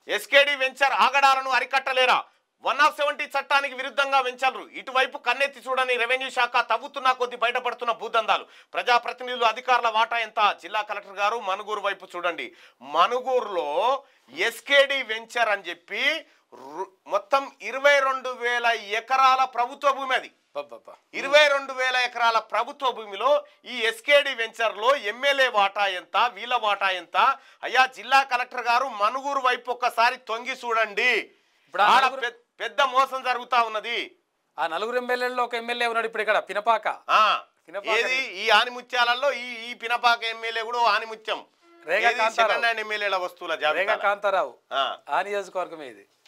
SKD venture ఆగడాలను అరికట్టలేరా one of seventy చట్టానికి విరుద్ధంగా వెంచర్లు ఇటువైపు కన్నెత్తి చూడని రెవెన్యూ శాఖ తవ్వుతున్న కొద్ది బయటపడుతున్న భూదందాలు ప్రజాప్రతినిధులు అధికారుల వాటా ఎంత జిల్లా కలెక్టర్ గారు మనుగూరు వైపు చూడండి మనుగూరులో ఎస్కేడి వెంచర్ అని చెప్పి రు- మొత్తం ఇరవై రెండు వేల ఎకరాల ప్రభుత్వ భూమి అది అబ్బబ్బబ్బా. ఇరవై రెండు వేల ఎకరాల ప్రభుత్వ భూమిలో ఈ ఎస్కేడి వెంచర్ లో ఎమ్మెల్యే వాటా ఎంత వీళ్ళ వాటా ఎంత అయ్యా జిల్లా కలెక్టర్ గారు మనుగూరు వైపు ఒక్కసారి తొంగి చూడండి ఇప్పుడు ఆ ఆడ నలుగురు- పె- పెద్ద మోసం జరుగుతా ఉన్నది ఆ నలుగురు ఎమ్మెల్యేలలో ఒక ఎమ్మెల్యే ఉన్నాడు ఇప్పుడు ఇక్కడ పినపాక ఆ పినపాక ఏది ఈ ఆనిముత్యాలలో ఈ ఈ పినపాక ఎమ్మెల్యే కూడా ఆనిముత్యం రేగా ఏది కాంతారావు. సెకండ్ హ్యాండ్ ఎమ్మెల్యేల వస్తువుల రేగా జాబితా కాంతారావు ఆ. ఆ నియోజకవర్గమే ఇది